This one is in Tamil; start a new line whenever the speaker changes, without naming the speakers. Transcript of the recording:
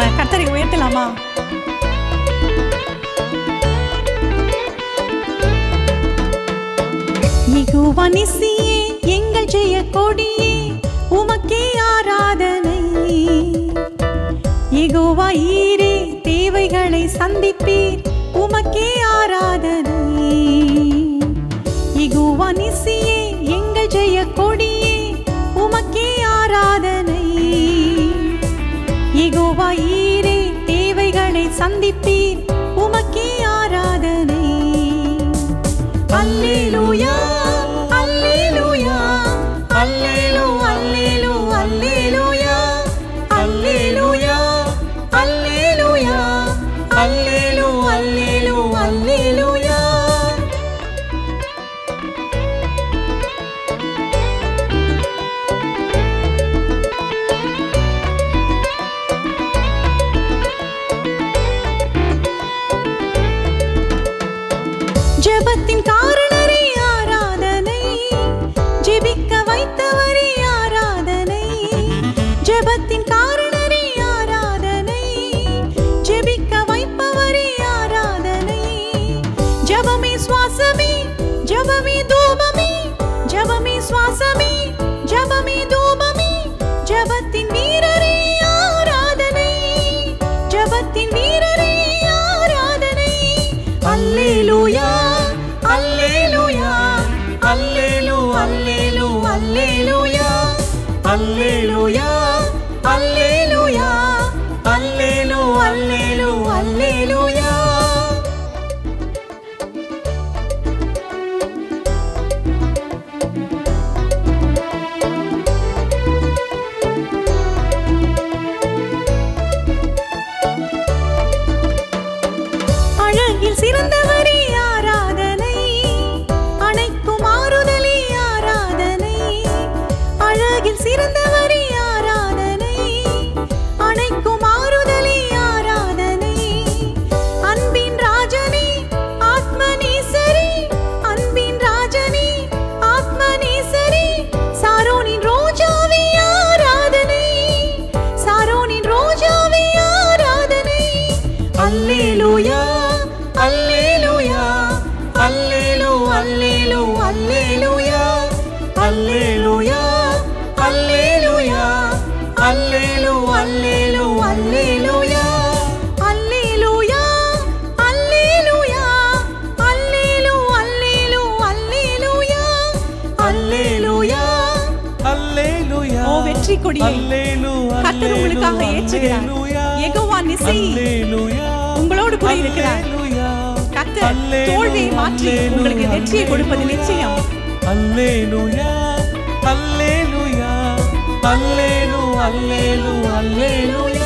கர்த்தரை உயர்த்தலாமா யெகோவா நிசியே எங்கள் ஜெய கொடியே உமக்கே ஆராதனை யெகோவா ஈரே தேவைகளை சந்திப்பீர் உமக்கே ஆராதனை யெகோவா நிசியே எங்கள் ஜெய கொடியே உமக்கே ஆராதனை யெகோவா ஈரே தேவைகளை சந்திப்பீர் உமக்கே ஆராதனை அல்லேலூயா அல்லேலூயா அல்லேலூ அல்லேலூ அல்லேலூயா அல்லேலூயா அல்லேலூயா அல்லேலூ அல்லேலூ அல்லேலூயா ஜெபத்தின் காரணரே ஆராதனை ஜெபிக்க வைத்தவரே ஆராதனை ஜெபத்தின் காரணரே ஆராதனை ஜெபிக்க வைப்பவரே ஆராதனை ஜெபமே சுவாசமே ஜெபமே தூபமே ஜெபமே சுவாசமே ஜெபமே தூபமே ஜெபத்தின் வீரரே ஆராதனை ஜெபத்தின் வீரரே ஆராதனை அல்லேலூயா அல்லேலூயா அல்லேலூ அல்லேலூ அல்லேலூயா அல்லேலூயா அல்லேலூயா அல்லேலூ அல்லேலூ அல்லேலூயா அழகில் சிறந்தவரே ஆராதனை அனைக்கும் ஆறுதலே ஆராதனை அழகில் சிறந்தவரே ஆராதனை அனைக்கும் ஆறுதலே ஆராதனை அன்பின் ராஜனே ஆத்மநேசரே அன்பின் ராஜனே ஆத்மநேசரே சாரோனின் ரோஜாவே ஆராதனை சாரோனின் ரோஜாவே ஆராதனை அல்லேலூயா அல்லேலூயா அல்லேலூ அல்லேலூ அல்லேலூயா அல்லேலூயா அல்லேலூயா அல்லேலூ அல்லேலூ அல்லேலூயா அல்லேலூயா அல்லேலூயா அல்லேலூ அல்லேலூ அல்லேலூயா அல்லேலூயா
அல்லேலூயா
ஓ வெற்றி கொடியை
அல்லேலூ
கர்த்தர் உங்களுக்காக ஏற்றுகிறார்
அல்லேலூயா
யெகோவா நிசி
அல்லேலூயா
உங்களோடு கூட இருக்கிறார்
அல்லேலூயா
கர்த்தர் தோல்வியை மாற்றி உங்களுக்கு வெற்றியை கொடுப்பது நிச்சயம்
அல்லேலூயா அல்லேலூயா அல்லேலூ அல்லேலூ அல்லேலூயா